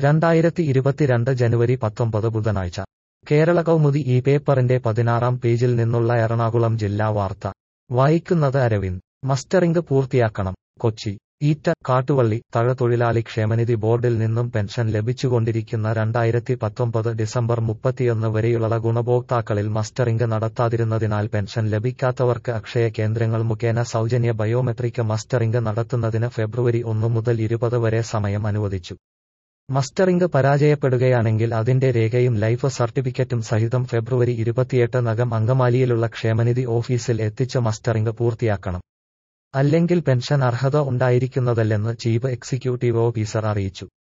രണ്ടായിരത്തി ഇരുപത്തിരണ്ട് ജനുവരി പത്തൊമ്പത് ബുധനാഴ്ച കേരള കൗമുദി ഈ പേപ്പറിന്റെ പതിനാറാം പേജിൽ നിന്നുള്ള എറണാകുളം ജില്ലാ വാർത്ത വായിക്കുന്നത് അരവിന്ദ് മസ്റ്ററിംഗ് പൂർത്തിയാക്കണം കൊച്ചി ഈറ്റ കാട്ടുവള്ളി തഴതൊഴിലാളി ക്ഷേമനിധി ബോർഡിൽ നിന്നും പെൻഷൻ ലഭിച്ചുകൊണ്ടിരിക്കുന്ന രണ്ടായിരത്തി പത്തൊമ്പത് ഡിസംബർ മുപ്പത്തിയൊന്ന് വരെയുള്ള ഗുണഭോക്താക്കളിൽ മസ്റ്ററിംഗ് നടത്താതിരുന്നതിനാൽ പെൻഷൻ ലഭിക്കാത്തവർക്ക് അക്ഷയ കേന്ദ്രങ്ങൾ മുഖേന സൗജന്യ ബയോമെട്രിക് മസ്റ്ററിംഗ് നടത്തുന്നതിന് ഫെബ്രുവരി ഒന്ന് മുതൽ ഇരുപത് വരെ സമയം അനുവദിച്ചു മസ്റ്ററിംഗ് പരാജയപ്പെടുകയാണെങ്കിൽ അതിന്റെ രേഖയും ലൈഫ് സർട്ടിഫിക്കറ്റും സഹിതം ഫെബ്രുവരി ഇരുപത്തിയെട്ട് നകം അങ്കമാലിയിലുള്ള ക്ഷേമനിധി ഓഫീസിൽ എത്തിച്ച് മസ്റ്ററിംഗ് പൂർത്തിയാക്കണം അല്ലെങ്കിൽ പെൻഷൻ അർഹത ഉണ്ടായിരിക്കുന്നതല്ലെന്ന് ചീഫ് എക്സിക്യൂട്ടീവ് ഓഫീസർ അറിയിച്ചു